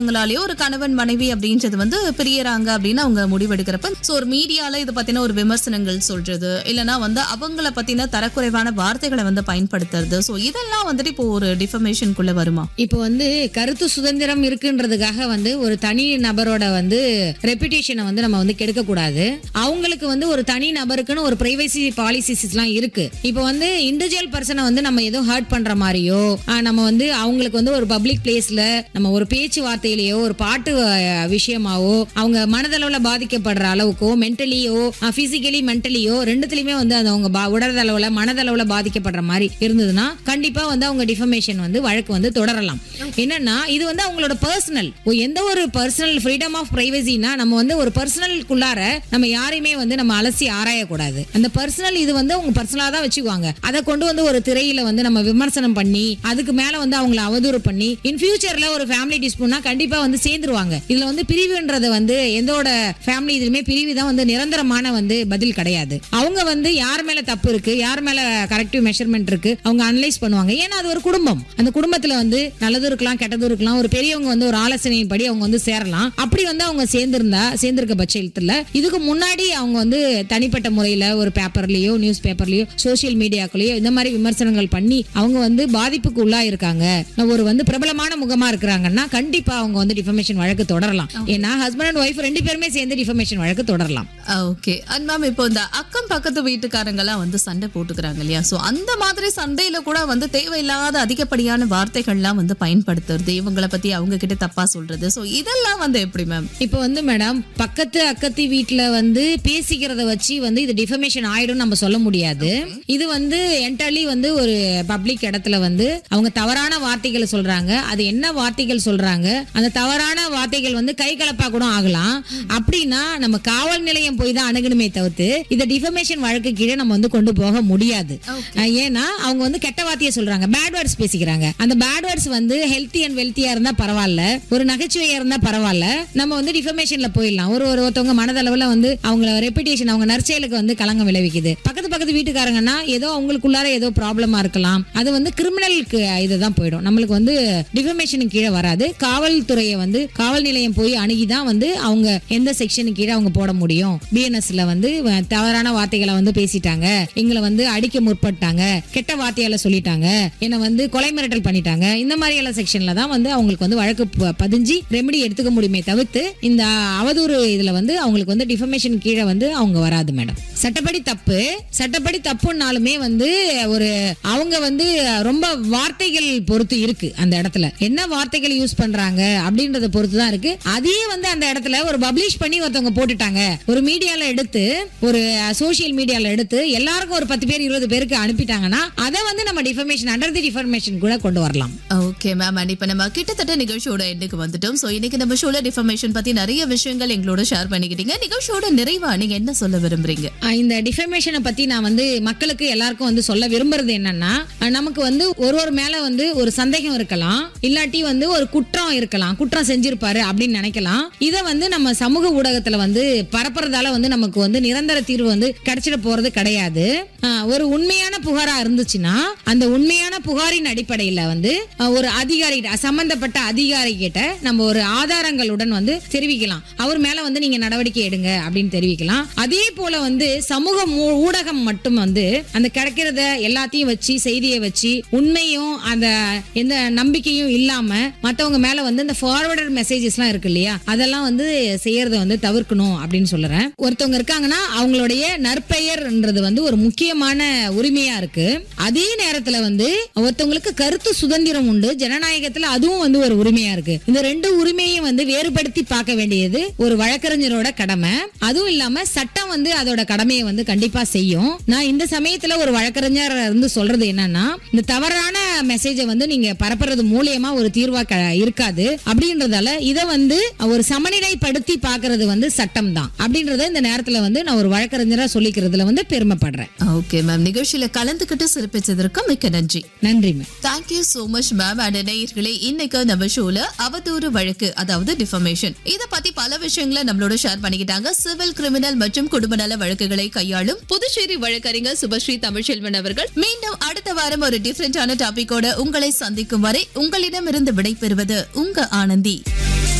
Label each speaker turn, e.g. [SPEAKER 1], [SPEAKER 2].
[SPEAKER 1] உங்களாலேயோ ஒரு கணவன் மனைவி அப்படின்றது வந்து பிரியறாங்க அப்படின்னு அவங்க முடிவெடுக்கிறப்ப ஸோ ஒரு மீடியால இதை பத்தின ஒரு விமர்சனங்கள் சொல்றது இல்லைன்னா வந்து அவங்கள பத்தின தரக்குறைவான வார்த்தைகளை வந்து பயன்படுத்துறது ஸோ இதெல்லாம் வந்துட்டு இப்போ ஒரு டிஃபர்மேஷனுக்குள்ள வருமா
[SPEAKER 2] இப்போ வந்து கருத்து சுதந்திரம் இருக்குன்றதுக்காக வந்து ஒரு தனி நபரோட வந்து ரெப்புடேஷனை வந்து நம்ம வந்து கெடுக்க கூடாது அவங்களுக்கு வந்து ஒரு தனி நபருக்குன்னு ஒரு பிரைவசி பாலிசிஸ்லாம் இருக்கு இப்போ வந்து இண்டிவிஜுவல் பர்சனை வந்து நம்ம எதுவும் ஹர்ட் பண்ற மாதிரியோ ஆஹ் நம்ம வந்து அவங்களுக்கு வந்து ஒரு பப்ளிக் பிளேஸ்ல நம்ம ஒரு பேச்சுவார்த்தையிலேயோ ஒரு பாட்டு அஹ், விஷயமாவோ அவங்க மனதளவுல பாதிக்கப்படுற அளவுக்கோ மென்டலியோ பிசிக்கலி மென்டலியோ ரெண்டுத்துலயுமே வந்து அது அவங்க பா- உடலளவுல மனதளவுல பாதிக்கப்படுற மாதிரி இருந்ததுன்னா கண்டிப்பா வந்து அவங்க டிஃபமேஷன் வந்து வழக்கு வந்து தொடரலாம் என்னன்னா இது வந்து அவங்களோட பர்சனல் எந்த ஒரு பர்சனல் ஃப்ரீடம் ஆஃப் பிரைவசினா நம்ம வந்து ஒரு பர்சனலுக்குள்ளார நம்ம யாரையுமே வந்து நம்ம அலசி ஆராயக்கூடாது அந்த பர்சனல் இது வந்து அவங்க பர்சனலா தான் வச்சுக்குவாங்க அதை கொண்டு வந்து ஒரு திரையில வந்து நம்ம விமர்சனம் பண்ணி அதுக்கு மேல வந்து அவங்கள அவதூறு பண்ணி இன் ஃபியூச்சர்ல ஒரு ஃபேமிலி டிஸ்பியூட்னா கண்டிப்பா வந்து சேர்ந்துருவாங்க இதுல வந்து பிரிவுன்றது வந்து எந்தோட ஃபேமிலி இதுலயுமே பிரிவு தான் வந்து நிரந்தரமான வந்து பதில் கிடையாது அவங்க வந்து யார் மேல தப்பு இருக்கு யார் மேல கரெக்டிவ் மெஷர்மெண்ட் இருக்கு அவங்க அனலைஸ் பண்ணுவாங்க ஏன்னா அது ஒரு குடும்பம் அந்த குடும்பத்துல வந்து நல்லதும் இருக்கலாம் கெட்டதும் இருக்கலாம் ஒரு பெரியவங்க வந்து ஒரு ஆலோசனையின்படி அவங்க வந்து சேரலாம் அப்படி வந்து அவங்க சேர்ந்திருந்தா சேர்ந்திருக்க பட்சத்துல இதுக்கு முன்னாடி அவங்க வந்து தனிப்பட்ட முறையில ஒரு பேப்பர்லயோ நியூஸ் பேப்பர்லயோ சோஷியல் மீடியாக்குள்ளேயோ இந்த மாதிரி விமர்சனங்கள் பண்ணி அவங்க வந்து பாதிப்புக்கு உள்ளா இருக்காங்க ஒரு வந்து பிரபலமான முகமா இருக்கிறாங்கன்னா கண்டிப்பா அவங்க வந்து டிஃபர்மேஷன் வழக்கு தொடரலாம் ஏன்னா ஹஸ்பண்ட் அண்ட் ஒய்ஃப் ரெண்டு பேருமே சேர்ந்து டிஃபர்மேஷன் வழக்கு தொடரலாம்
[SPEAKER 1] ஓகே அண்ட் மேம் இப்போ இந்த அக்கம் பக்கத்து வீட்டுக்காரங்க எல்லாம் வந்து சண்டை போட்டுக்கிறாங்க இல்லையா சோ அந்த மாதிரி சண்டையில கூட வந்து தேவையில்லாத அதிகப்படியான வார்த்தைகள்லாம் வந்து பயன்படுத்துறது இவங்கள பத்தி அவங்க கிட்ட தப்பா சொல்றது சோ இதெல்லாம் வந்து எப்படி மேம்
[SPEAKER 2] இப்போ வந்து மேடம் பக்கத்து அக்கத்து வீட்ல வந்து பேசிக்கிறத வச்சு வந்து இது டிஃபமேஷன் ஆயிடும் நம்ம சொல்ல முடியாது இது வந்து என்டர்லி வந்து ஒரு பப்ளிக் இடத்துல வந்து அவங்க தவறான வார்த்தைகளை சொல்றாங்க அது என்ன வார்த்தைகள் சொல்றாங்க அந்த தவறான வார்த்தைகள் வந்து கை கலப்பா கூட ஆகலாம் அப்படின்னா நம்ம காவல் நிலையம் போய் தான் அணுகணுமே தவிர்த்து இதை டிஃபமேஷன் வழக்கு கீழே நம்ம வந்து கொண்டு போக முடியாது அஹ் ஏன்னா அவங்க வந்து கெட்ட வார்த்தையை சொல்றாங்க பேட் வேர்ட்ஸ் பேசிக்கிறாங்க அந்த பேட் வேர்ட்ஸ் வந்து ஹெல்த்தி அண்ட் வெல்த்தியா இருந்தா பரவாயில்ல ஒரு நகைச்சுவையா இருந்தா பரவாயில்ல நம்ம வந்து டிஃபமேஷன்ல போயிடலாம் ஒரு ஒரு ஒருத்தவங்க மனதளவுல வந்து அவங்க ரெப்புடேஷன் அவங்க நற்செயலுக்கு வந்து களங்கம் விளைவிக்குது பக்கத்து பக்கத்து வீட்டுக்காரங்கன்னா ஏதோ அவங்களுக்குள்ளார ஏதோ ப்ராப்ளமா இருக்கலாம் அது வந்து கிரிமினலுக்கு இதுதான் போயிடும் நம்மளுக்கு வந்து டிஃபமேஷனுக்கு கீழே வராது காவல்துறையை வந்து காவல் நிலையம் போய் அணுகிதான் வந்து அவங்க எந்த செக்ஷனுக்கு கீழே அவங்க போட முடியும் பிஎன்எஸ்ல வந்து வ- தவறான வார்த்தைகளை வந்து பேசிட்டாங்க எங்களை வந்து அடிக்க முற்பட்டாங்க கெட்ட வார்த்தையால சொல்லிட்டாங்க என்னை வந்து கொலை மிரட்டல் பண்ணிட்டாங்க இந்த மாதிரி எல்லாம் செக்ஷன்ல தான் வந்து அவங்களுக்கு வந்து வழக்கு ப- பதிஞ்சு ரெமெடி எடுத்துக்க முடியுமே தவிர்த்து இந்த அவதூறு இதுல வந்து அவங்களுக்கு வந்து டிஃபமேஷன் கீழே வந்து அவங்க வராது மேடம் சட்டப்படி தப்பு சட்டப்படி தப்புன்னாலுமே வந்து ஒரு அவங்க வந்து ரொம்ப வார்த்தைகள் பொறுத்து இருக்கு அந்த இடத்துல என்ன வார்த்தைகள் யூஸ் பண்றாங்க அப்படின்றத பொறுத்து தான் இருக்கு அதே வந்து அந்த இடத்துல ஒரு பப்ளிஷ் பண்ணி ஒருத்தவங்க போட்டுட்டாங்க ஒரு மீடியால எடுத்து ஒரு சோஷியல் மீடியால எடுத்து எல்லாருக்கும் ஒரு பத்து பேர் இருபது பேருக்கு அனுப்பிட்டாங்கன்னா அதை வந்து நம்ம டிஃபர்மேஷன் அண்டர் தி டிஃபர்மேஷன் கூட கொண்டு வரலாம்
[SPEAKER 1] ஓகே மேம் அண்ட் இப்போ நம்ம கிட்டத்தட்ட நிகழ்ச்சியோட எண்டுக்கு வந்துட்டோம் ஸோ இன்னைக்கு நம்ம ஷோல டிஃபர்மேஷன் பத்தி நிறைய விஷயங்கள் எங்களோட ஷேர் பண்ணிக்கிட்டீங்க நிகழ்ச்சியோட நிறைவா நீங்க என்ன சொல்ல விரும்புறீங்க
[SPEAKER 2] ஆஹ் இந்த டிஃபமேஷனை பத்தி நான் வந்து மக்களுக்கு எல்லாருக்கும் வந்து சொல்ல விரும்புறது என்னன்னா ஆஹ் நமக்கு வந்து ஒரு ஒரு மேல வந்து ஒரு சந்தேகம் இருக்கலாம் இல்லாட்டி வந்து ஒரு குற்றம் இருக்கலாம் குற்றம் செஞ்சிருப்பாரு அப்படின்னு நினைக்கலாம் இதை வந்து நம்ம சமூக ஊடகத்துல வந்து பரப்புறதால வந்து நமக்கு வந்து நிரந்தர தீர்வு வந்து கிடைச்சிட போறது கிடையாது ஆஹ் ஒரு உண்மையான புகாரா இருந்துச்சுன்னா அந்த உண்மையான புகாரின் அடிப்படையில வந்து ஆஹ் ஒரு அதிகாரி சம்பந்தப்பட்ட அதிகாரி கிட்ட நம்ம ஒரு ஆதாரங்களுடன் வந்து தெரிவிக்கலாம் அவர் மேல வந்து நீங்க நடவடிக்கை எடுங்க அப்படின்னு தெரிவிக்கலாம் அதே போல வந்து சமூக ஊ- ஊடகம் மட்டும் வந்து அந்த கிடைக்கிறத எல்லாத்தையும் வச்சு செய்தியை வச்சு உண்மையும் அந்த எந்த நம்பிக்கையும் இல்லாம மத்தவங்க மேல வந்து இந்த ஃபார்வர்டர் மெசேஜஸ்லாம் இருக்கு இல்லையா அதெல்லாம் வந்து செய்யறத வந்து தவிர்க்கணும் அப்படின்னு சொல்றேன் ஒருத்தவங்க இருக்காங்கன்னா அவங்களுடைய நற்பெயர்ன்றது வந்து ஒரு முக்கியமான உரிமையா இருக்கு அதே நேரத்துல வந்து ஒருத்தவங்களுக்கு கருத்து சுதந்திரம் உண்டு ஜனநாயகத்துல அதுவும் வந்து ஒரு உரிமையா இருக்கு இந்த ரெண்டு உரிமையும் வந்து வேறுபடுத்தி பார்க்க வேண்டியது ஒரு வழக்கறிஞரோட கடமை அதுவும் இல்லாம சட்டம் வந்து அதோட கடமையை வந்து கண்டிப்பா செய்யும் நான் இந்த சமயத்துல ஒரு வழக்கறிஞர் இருந்து சொல்றது என்னன்னா இந்த தவறான மெசேஜை வந்து நீங்க பரப்புறது மூலியமா ஒரு தீர்வா க- இருக்காது அப்படின்றதால இதை வந்து ஒரு சமநிலைப்படுத்தி பார்க்கிறது வந்து சட்டம் தான் அப்படின்றத இந்த நேரத்துல வந்து நான் ஒரு வழக்கறிஞரா சொல்லிக்கிறதுல வந்து பெருமைப்படுறேன்
[SPEAKER 1] ஓகே மேம் நிகழ்ச்சியில கலந்துக்கிட்டு சிறப்பிச்சதற்கு மிக்க நன்றி
[SPEAKER 2] நன்றி ma'am
[SPEAKER 1] thank you so much ma'am and நேயர்களே இன்னைக்கு நம்ம ஷோல அவதூறு வழக்கு அதாவது டிஃபமேஷன் இத பத்தி பல விஷயங்களை நம்மளோட ஷேர் பண்ணிக்கிட்டாங்க சிவில் கிரிமினல் மற்றும் குடும்ப நல வழக்குகளை கையாளும் புதுச்சேரி வழக்கறிஞர் சுபஸ்ரீ தமிழ்ச்செல்வன் அவர்கள் மீண்டும் அடுத்த வாரம் ஒரு டிஃபரெண்டான டாபிக்கோட உங்களை சந்திக்கும் வரை உங்களிடமிருந்து விடைபெறுவது உங்க ஆனந்தி